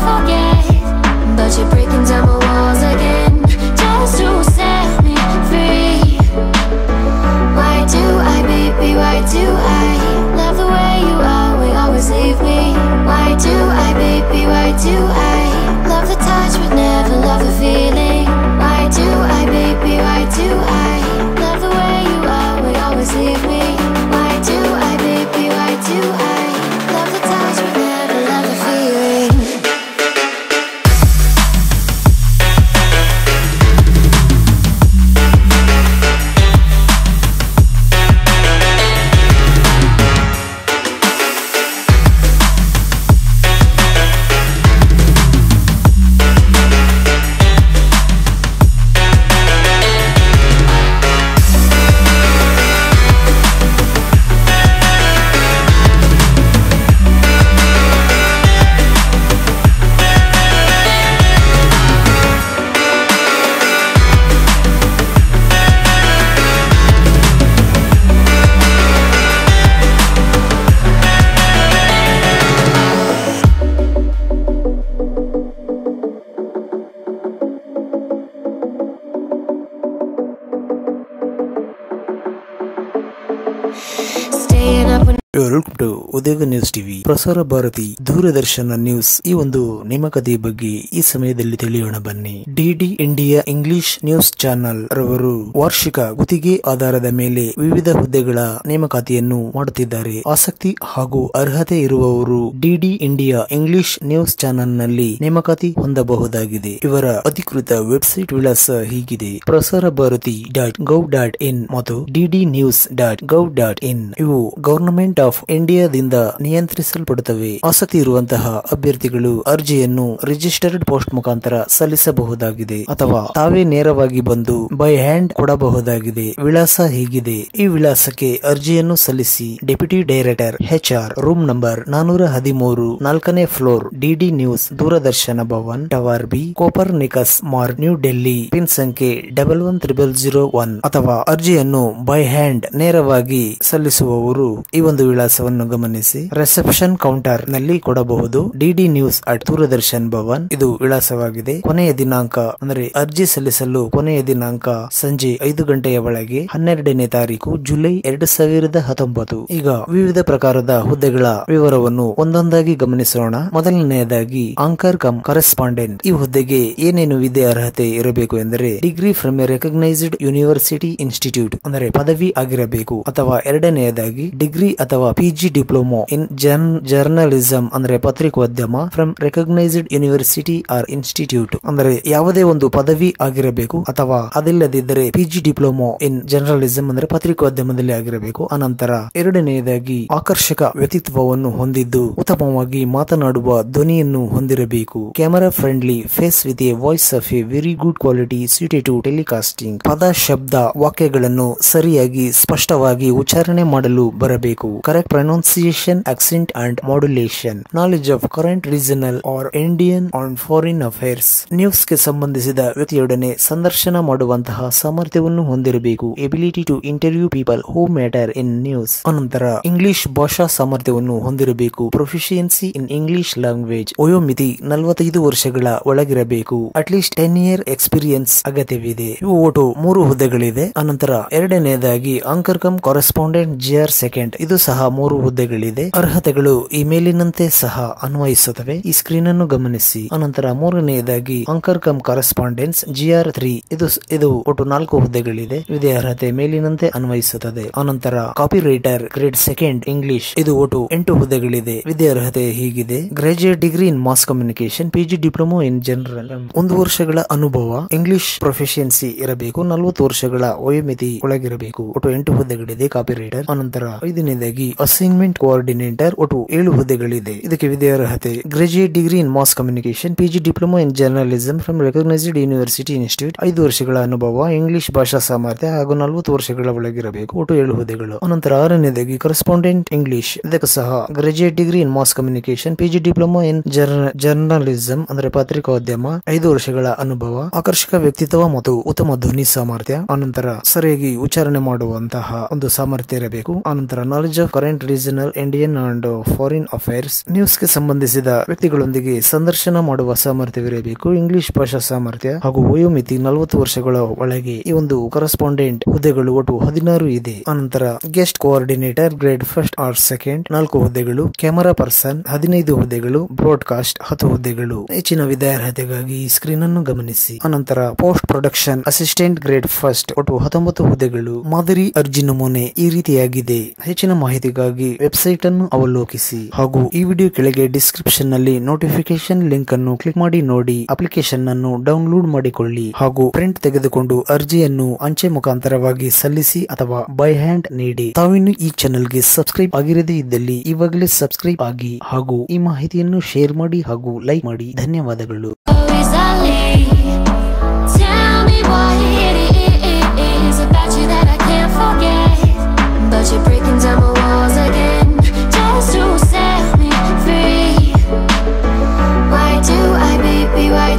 forget. But you're breaking down my walls again just to set me free. Why do I, baby? Why do I love the way you are? We always leave me. Why do I, baby? Why do I love the touch but never love the feeling? Why do I, baby? Why do I love the way you are? We always leave me. Why do I, baby? Why do I love the touch but never love the feeling? Staying up when welcome to ಉದ್ಯೋಗ news TV Prasar Bharati ದೂರದರ್ಶನ news ಈ ಒಂದು ನೇಮಕಾತಿಯ ಬಗ್ಗೆ ಈ ಸಮಯದಲ್ಲಿ ತಿಳಿಯೋಣ ಬನ್ನಿ DD India English news channel ರವರು ವಾರ್ಷಿಕ ಗುತ್ತಿಗೆ ಆಧಾರದ ಮೇಲೆ ವಿವಿಧ ಹುದ್ದೆಗಳ ನೇಮಕಾತಿಯನ್ನು ಮಾಡುತ್ತಿದ್ದಾರೆ ಆಸಕ್ತಿ ಹಾಗೂ ಅರ್ಹತೆ ಇರುವವರು DD India English news channel ನಲ್ಲಿ ನೇಮಕಾತಿ ಹೊಂದಬಹುದಾಗಿದೆ ಇವರ ಅಧಿಕೃತ ವೆಬ್ಸೈಟ್ ವಿಳಾಸ ಹೀಗಿದೆ Prasar Bharati dot gov dot in ಮತ್ತು DD news dot gov dot in ಇವು ಗವರ್ನಮೆಂಟ್ ಆಫ್ ಇಂಡಿಯಾದಿಂದ ನಿಯಂತ್ರಿಸಲ್ಪಡುತ್ತವೆ ಆಸಕ್ತಿ ಇರುವಂತಹ ಅಭ್ಯರ್ಥಿಗಳು ಅರ್ಜಿಯನ್ನು ರಿಜಿಸ್ಟರ್ಡ್ ಪೋಸ್ಟ್ ಮುಖಾಂತರ ಸಲ್ಲಿಸಬಹುದಾಗಿದೆ ಅಥವಾ ತಾವೇ ನೇರವಾಗಿ ಬಂದು ಬೈ ಹ್ಯಾಂಡ್ ಕೊಡಬಹುದಾಗಿದೆ ವಿಳಾಸ ಹೀಗಿದೆ ಈ ವಿಳಾಸಕ್ಕೆ ಅರ್ಜಿಯನ್ನು ಸಲ್ಲಿಸಿ deputy director H R room number ನಾನೂರ ಹದಿಮೂರು ನಾಲ್ಕನೇ floor DD news Doordarshan Bhavan tower B Copernicus Marg New Delhi pin ಸಂಖ್ಯೆ double one triple zero one ಅಥವಾ ಅರ್ಜಿಯನ್ನು ಬೈ ಹ್ಯಾಂಡ್ ನೇರವಾಗಿ ಸಲ್ಲಿಸುವವರು ಈ ಒಂದು ವಿಳಾಸವನ್ನು ಗಮನಿಸಿ ರಿಸೆಪ್ಷನ್ ಕೌಂಟರ್ ನಲ್ಲಿ ಕೊಡಬಹುದು DD news at Doordarshan Bhavan ಇದು ವಿಳಾಸವಾಗಿದೆ ಕೊನೆಯ ದಿನಾಂಕ ಅಂದರೆ ಅರ್ಜಿ ಸಲ್ಲಿಸಲು ಕೊನೆಯ ದಿನಾಂಕ ಸಂಜೆ ಐದು ಗಂಟೆಯ ಒಳಗೆ ಹನ್ನೆರಡನೇ ತಾರೀಕು ಜುಲೈ ಎರಡು ಸಾವಿರದ ಹತ್ತೊಂಬತ್ತು ಈಗ ವಿವಿಧ ಪ್ರಕಾರದ ಹುದ್ದೆಗಳ ವಿವರವನ್ನು ಒಂದೊಂದಾಗಿ ಗಮನಿಸೋಣ ಮೊದಲನೆಯದಾಗಿ ಆಂಕರ್ ಕಮ್ ಕರೆಸ್ಪಾಂಡೆಂಟ್ ಈ ಹುದ್ದೆಗೆ ಏನೇನು ವಿದ್ಯೆ ಅರ್ಹತೆ ಇರಬೇಕು ಎಂದರೆ degree from a recognised university institute ಅಂದರೆ ಪದವಿ ಆಗಿರಬೇಕು ಅಥವಾ ಎರಡನೆಯದಾಗಿ ಡಿಗ್ರಿ ಅಥವಾ ಪಿಜಿ ಡಿಪ್ಲೊಮೊ ಇನ್ ಜರ್ನ್ ಜರ್ನಲಿಸಂ ಅಂದ್ರೆ ಪತ್ರಿಕೋದ್ಯಮ from recognised university or institute ಅಂದರೆ ಯಾವುದೇ ಒಂದು ಪದವಿ ಆಗಿರಬೇಕು ಅಥವಾ ಅದಿಲ್ಲದಿದ್ದರೆ ಪಿಜಿ ಡಿಪ್ಲೊಮೊ ಇನ್ ಜರ್ನಲಿಸಂ ಅಂದ್ರೆ ಪತ್ರಿಕೋದ್ಯಮದಲ್ಲಿ ಆಗಿರಬೇಕು ಅನಂತರ ಎರಡನೆಯದಾಗಿ ಆಕರ್ಷಕ ವ್ಯಕ್ತಿತ್ವವನ್ನು ಹೊಂದಿದ್ದು ಉತ್ತಮವಾಗಿ ಮಾತನಾಡುವ ಧ್ವನಿಯನ್ನು ಹೊಂದಿರಬೇಕು camera friendly face with a voice of a very good quality suited to telecasting ಪದ ಶಬ್ದ ವಾಕ್ಯಗಳನ್ನು ಸರಿಯಾಗಿ ಸ್ಪಷ್ಟವಾಗಿ ಉಚ್ಚಾರಣೆ ಮಾಡಲು ಬರಬೇಕು correct pronunciation accent and modulation knowledge of current regional or Indian on foreign affairs news ಗೆ ಸಂಬಂಧಿಸಿದ ವ್ಯಕ್ತಿಯೊಡನೆ ಸಂದರ್ಶನ ಮಾಡುವಂತಹ ಸಾಮರ್ಥ್ಯವನ್ನು ಹೊಂದಿರಬೇಕು ability to interview people who matter in news ಅನಂತರ ಇಂಗ್ಲಿಷ್ ಭಾಷಾ ಸಾಮರ್ಥ್ಯವನ್ನು ಹೊಂದಿರಬೇಕು ಪ್ರೊಫಿಷಿಯನ್ಸಿ ಇನ್ ಇಂಗ್ಲಿಷ್ ಲ್ಯಾಂಗ್ವೇಜ್ ವಯೋಮಿತಿ ನಲವತ್ತೈದು ವರ್ಷಗಳ ಒಳಗಿರಬೇಕು ಅಟ್ಲೀಸ್ಟ್ ಟೆನ್ ಇಯರ್ ಎಕ್ಸ್ಪೀರಿಯನ್ಸ್ ಅಗತ್ಯವಿದೆ ಇವು ಒಟ್ಟು ಮೂರು ಹುದ್ದೆಗಳಿದೆ ಅನಂತರ ಎರಡನೆಯದಾಗಿ anchor cum correspondent GR second ಇದು ಸಹ ಮೂರು ಹುದ್ದೆಗಳಿದೆ ಅರ್ಹತೆಗಳು ಈ ಮೇಲಿನಂತೆ ಸಹ ಅನ್ವಯಿಸುತ್ತವೆ ಈ ಸ್ಕ್ರೀನ್ ಅನ್ನು ಗಮನಿಸಿ ಅನಂತರ ಮೂರನೆಯದಾಗಿ anchor cum correspondence GR three ಇದು ಇದು ಒಟ್ಟು ನಾಲ್ಕು ಹುದ್ದೆಗಳಿದೆ ವಿಧಿ ಅರ್ಹತೆ ಮೇಲಿನಂತೆ ಅನ್ವಯಿಸುತ್ತದೆ ಅನಂತರ copy writer grade second English ಇದು ಒಟ್ಟು ಎಂಟು ಹುದ್ದೆಗಳಿದೆ ವಿದ್ಯಾ ಅರ್ಹತೆ ಹೀಗಿದೆ graduate degree in mass communication PG diploma in general ಒಂದು ವರ್ಷಗಳ ಅನುಭವ ಇಂಗ್ಲಿಷ್ ಪ್ರೊಫಿಷಿಯನ್ಸಿ ಇರಬೇಕು ನಲವತ್ತು ವರ್ಷಗಳ ವಯೋಮಿತಿ ಒಳಗಿರಬೇಕು ಒಟ್ಟು ಎಂಟು ಹುದ್ದೆಗಳಿದೆ ಕಾಪಿ ರೈಟರ್ ಅನಂತರ ಐದನೇದಾಗಿ ಅಸೈನ್ಮೆಂಟ್ ಕೋಆರ್ಡಿನೇಟರ್ ಒಟ್ಟು ಏಳು ಹುದ್ದೆಗಳಿದೆ ಇದಕ್ಕೆ ವಿದ್ಯಾರ್ಹತೆ graduate degree in mass communication PG diploma in journalism from recognised university institute ಐದು ವರ್ಷಗಳ ಅನುಭವ ಇಂಗ್ಲಿಷ್ ಭಾಷಾ ಸಾಮರ್ಥ್ಯ ಹಾಗೂ ನಲವತ್ತು ವರ್ಷಗಳ ಒಳಗಿರಬೇಕು ಒಟ್ಟು ಏಳು ಹುದ್ದೆಗಳು ಅನಂತರ ಆರನೇದಾಗಿ ಕರೆಸ್ಪಾಂಡೆಂಟ್ ಇಂಗ್ಲಿಷ್ ಇದಕ್ಕೆ ಸಹ graduate degree in mass communication PG diploma in journalism ಅಂದ್ರೆ ಪತ್ರಿಕೋದ್ಯಮ ಐದು ವರ್ಷಗಳ ಅನುಭವ ಆಕರ್ಷಕ ವ್ಯಕ್ತಿತ್ವ ಮತ್ತು ಉತ್ತಮ ಧ್ವನಿ ಸಾಮರ್ಥ್ಯ ಅನಂತರ ಸರಿಯಾಗಿ ಉಚ್ಚಾರಣೆ ಮಾಡುವಂತಹ ಒಂದು ಸಾಮರ್ಥ್ಯ ಇರಬೇಕು ಅನಂತರ knowledge of current regional Indian and foreign affairs ನ್ಯೂಸ್ಗೆ ಸಂಬಂಧಿಸಿದ ವ್ಯಕ್ತಿಗಳೊಂದಿಗೆ ಸಂದರ್ಶನ ಮಾಡುವ ಸಾಮರ್ಥ್ಯವಿರಬೇಕು ಇಂಗ್ಲಿಷ್ ಭಾಷಾ ಸಾಮರ್ಥ್ಯ ಹಾಗೂ ವಯೋಮಿತಿ ನಲವತ್ತು ವರ್ಷಗಳ ಒಳಗೆ ಈ ಒಂದು ಕರೆಸ್ಪಾಂಡೆಂಟ್ ಹುದ್ದೆಗಳು ಒಟ್ಟು ಹದಿನಾರು ಇದೆ ಅನಂತರ guest coordinator grade first or second ನಾಲ್ಕು ಹುದ್ದೆಗಳು ಕ್ಯಾಮರಾ ಪರ್ಸನ್ ಹದಿನೈದು ಹುದ್ದೆಗಳು ಬ್ರಾಡ್ಕಾಸ್ಟ್ ಹತ್ತು ಹುದ್ದೆಗಳು ಹೆಚ್ಚಿನ ವಿದ್ಯಾರ್ಹತೆಗಾಗಿ ಸ್ಕ್ರೀನ್ ಅನ್ನು ಗಮನಿಸಿ ಅನಂತರ post production assistant grade first ಒಟ್ಟು ಹತ್ತೊಂಬತ್ತು ಹುದ್ದೆಗಳು ಮಾದರಿ ಅರ್ಜಿ ನಮೂನೆ ಈ ರೀತಿಯಾಗಿದೆ ಹೆಚ್ಚಿನ ಮಾಹಿತಿಗಾಗಿ ವೆಬ್ಸೈಟ್ ಅನ್ನು ಅವಲೋಕಿಸಿ ಹಾಗೂ ಈ ವಿಡಿಯೋ ಕೆಳಗೆ ಡಿಸ್ಕ್ರಿಪ್ಷನ್ ನಲ್ಲಿ ನೋಟಿಫಿಕೇಶನ್ ಲಿಂಕ್ ಅನ್ನು ಕ್ಲಿಕ್ ಮಾಡಿ ನೋಡಿ ಅಪ್ಲಿಕೇಶನ್ ಅನ್ನು ಡೌನ್ಲೋಡ್ ಮಾಡಿಕೊಳ್ಳಿ ಹಾಗೂ ಪ್ರಿಂಟ್ ತೆಗೆದುಕೊಂಡು ಅರ್ಜಿಯನ್ನು ಅಂಚೆ ಮುಖಾಂತರವಾಗಿ ಸಲ್ಲಿಸಿ ಅಥವಾ ಬೈ ಹ್ಯಾಂಡ್ ನೀಡಿ ತಾವಿನ್ನು ಈ ಚಾನೆಲ್ಗೆ ಸಬ್ಸ್ಕ್ರೈಬ್ ಆಗಿರದೇ ಇದ್ದಲ್ಲಿ ಇವಾಗಲೇ ಸಬ್ಸ್ಕ್ರೈಬ್ ಆಗಿ ಹಾಗೂ ಈ ಮಾಹಿತಿಯನ್ನು ಶೇರ್ ಮಾಡಿ ಹಾಗೂ ಲೈಕ್ ಮಾಡಿ ಧನ್ಯವಾದಗಳು Always I leave. Tell me what it is about you that I can't forget.